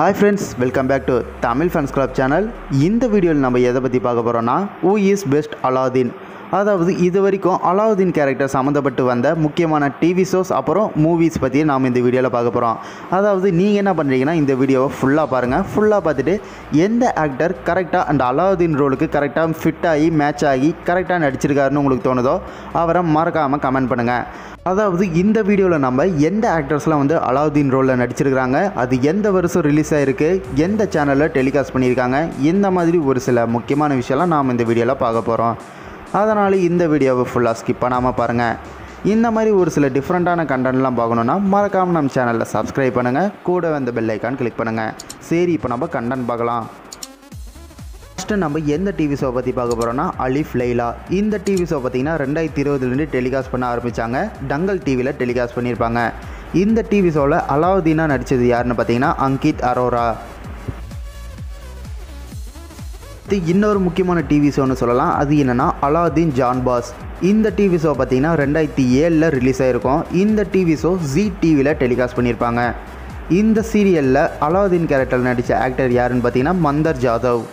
hi friends welcome back to Tamil fans club channel இந்த வீடியோவில் நம்ம எதை பற்றி பார்க்க போகிறோன்னா ஹூ இஸ் பெஸ்ட் அலாதீன் அதாவது இது வரைக்கும் அலாவுதீன் கேரக்டர் சம்மந்தப்பட்டு வந்த முக்கியமான டிவி ஷோஸ் அப்புறம் மூவிஸ் பற்றி நாம் இந்த வீடியோவில் பார்க்க போகிறோம் அதாவது நீங்கள் என்ன பண்ணுறீங்கன்னா இந்த வீடியோவை ஃபுல்லாக பாருங்கள் ஃபுல்லாக பார்த்துட்டு எந்த ஆக்டர் கரெக்டாக அந்த அலாவுதீன் ரோலுக்கு கரெக்டாக ஃபிட் ஆகி மேட்ச் ஆகி கரெக்டாக நடிச்சிருக்காருன்னு உங்களுக்கு தோணுதோ அவரை மறக்காமல் கமெண்ட் பண்ணுங்கள் அதாவது இந்த வீடியோவில் நம்ம எந்த ஆக்டர்ஸ்லாம் வந்து அலாவுதீன் ரோலில் நடிச்சிருக்கிறாங்க அது எந்த வருஷம் ரிலீஸ் ஆகிருக்கு எந்த சேனலில் டெலிகாஸ்ட் பண்ணியிருக்காங்க இந்த மாதிரி ஒரு சில முக்கியமான விஷயம்லாம் நாம் இந்த வீடியோவில் பார்க்க போகிறோம் அதனால் இந்த வீடியோவை ஃபுல்லாக ஸ்கிப் பண்ணாமல் பாருங்கள் இந்த மாதிரி ஒரு சில டிஃப்ரெண்ட்டான கண்டென்ட்லாம் பார்க்கணுன்னா மறக்காமல் நம்ம சேனலில் சப்ஸ்கிரைப் பண்ணுங்கள் கூட அந்த பெல் ஐக்கான் கிளிக் பண்ணுங்கள் சரி இப்போ நம்ம கண்டென்ட் பார்க்கலாம் ஃபஸ்ட்டு நம்ம எந்த டிவி ஷோ பற்றி பார்க்க போகிறோம்னா அலிஃப் லைலா இந்த டிவி ஷோ பார்த்தீங்கன்னா ரெண்டாயிரத்தி இருபதுலேருந்து டெலிகாஸ்ட் பண்ண ஆரம்பித்தாங்க டங்கல் டிவியில் டெலிகாஸ்ட் பண்ணியிருப்பாங்க இந்த டிவி ஷோவில் அலாவுதீனா நடித்தது யாருன்னு பார்த்தீங்கன்னா அங்கித் அரோரா அடுத்து இன்னொரு முக்கியமான டிவி ஷோன்னு சொல்லலாம் அது என்னென்னா அலாதீன் ஜான் பாஸ் இந்த டிவி ஷோ பார்த்தீங்கன்னா ரெண்டாயிரத்தி ஏழில் ரிலீஸ் ஆகிருக்கும் இந்த டிவி ஷோ ஜி டிவியில் டெலிகாஸ்ட் பண்ணியிருப்பாங்க இந்த சீரியலில் அலாவுதீன் கேரக்டரில் நடித்த ஆக்டர் யாருன்னு பார்த்தீங்கன்னா மந்தர் ஜாதவ்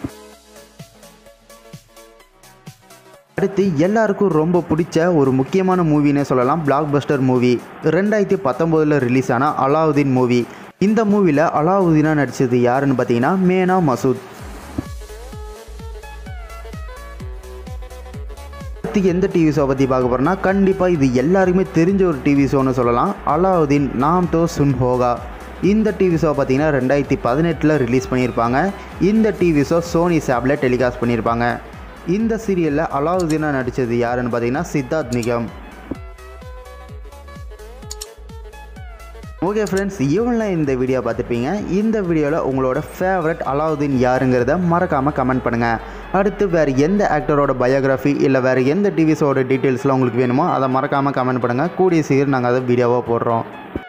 அடுத்து எல்லாருக்கும் ரொம்ப பிடிச்ச ஒரு முக்கியமான மூவினே சொல்லலாம் பிளாக் பஸ்டர் மூவி ரெண்டாயிரத்தி பத்தொம்போதில் ரிலீஸ் ஆன அலாவுதீன் மூவி இந்த மூவியில் அலாவுதீனாக நடித்தது யாருன்னு பார்த்தீங்கன்னா மேனா மசூத் அடுத்து எந்த டிவி ஷோ பற்றி பார்க்க போகிறோன்னா கண்டிப்பாக இது எல்லாருக்குமே தெரிஞ்ச ஒரு டிவி ஷோன்னு சொல்லலாம் அலாவுதீன் நாம் தோ சுன் ஹோகா இந்த டிவி ஷோ பார்த்தீங்கன்னா ரெண்டாயிரத்தி பதினெட்டில் ரிலீஸ் பண்ணியிருப்பாங்க இந்த டிவி ஷோ சோனி சாப்பில் டெலிகாஸ்ட் பண்ணியிருப்பாங்க இந்த சீரியலில் அலாவுதீனாக நடித்தது யாருன்னு பார்த்தீங்கன்னா சித்தார்த் நிகம் ஓகே ஃப்ரெண்ட்ஸ் இவங்களாம் இந்த வீடியோ பார்த்துருப்பீங்க இந்த வீடியோவில் உங்களோட ஃபேவரட் அலாவுதீன் யாருங்கிறத மறக்காமல் கமெண்ட் பண்ணுங்கள் அடுத்து வேறு எந்த ஆக்டரோட பயோகிராஃபி இல்லை வேறு எந்த டிவி ஷோட டீட்டெயில்ஸ்லாம் உங்களுக்கு வேணுமோ அதை மறக்காமல் கமெண்ட் பண்ணுங்கள் கூடிய சீக்கிரம் நாங்கள் அதை வீடியோவாக போடுறோம்